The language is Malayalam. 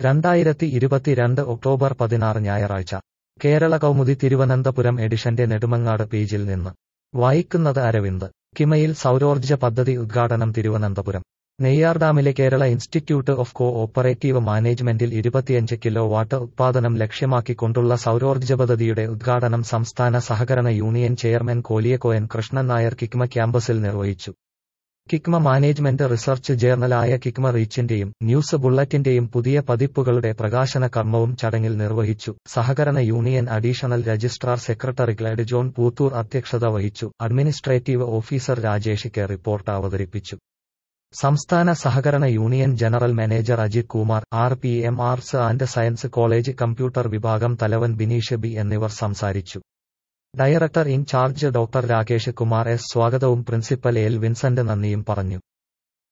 രണ്ടായിരത്തി ഇരുപത്തിരണ്ട് ഒക്ടോബർ പതിനാറ് ഞായറാഴ്ച കേരള കൗമുദി തിരുവനന്തപുരം എഡിഷന്റെ നെടുമങ്ങാട് പേജിൽ നിന്ന് വായിക്കുന്നത് അരവിന്ദ് കിമയിൽ സൗരോർജ്ജ പദ്ധതി ഉദ്ഘാടനം തിരുവനന്തപുരം നെയ്യാർഡാമിലെ Kerala institute of co operative മാനേജ്മെന്റിൽ ഇരുപത്തിയഞ്ച് കിലോ വാട്ട് ഉത്പാദനം ലക്ഷ്യമാക്കിക്കൊണ്ടുള്ള സൗരോർജ്ജ പദ്ധതിയുടെ ഉദ്ഘാടനം സംസ്ഥാന സഹകരണ യൂണിയൻ ചെയർമാൻ കോലിയക്കോയൻ കൃഷ്ണൻ നായർ കിക്മ ക്യാമ്പസിൽ നിർവഹിച്ചു കിക്മ മാനേജ്മെന്റ് റിസർച്ച് ജേർണലായ കിക്മ റീച്ചിന്റെയും ന്യൂസ് ബുള്ളറ്റിന്റെയും പുതിയ പതിപ്പുകളുടെ പ്രകാശന കർമ്മവും ചടങ്ങിൽ നിർവഹിച്ചു സഹകരണ union additional registrar secretary Glyde John Poothur അധ്യക്ഷത വഹിച്ചു administrative officer Rajesh K report അവതരിപ്പിച്ചു സംസ്ഥാന സഹകരണ union general manager Ajith Kumar R P M arts and science college computer വിഭാഗം തലവൻ ബിനീഷ് ബി എന്നിവർ സംസാരിച്ചു director in charge doctor Rakesh Kumar S സ്വാഗതവും പ്രിൻസിപ്പൽ എൽ വിൻസെന്റ് നന്ദിയും പറഞ്ഞു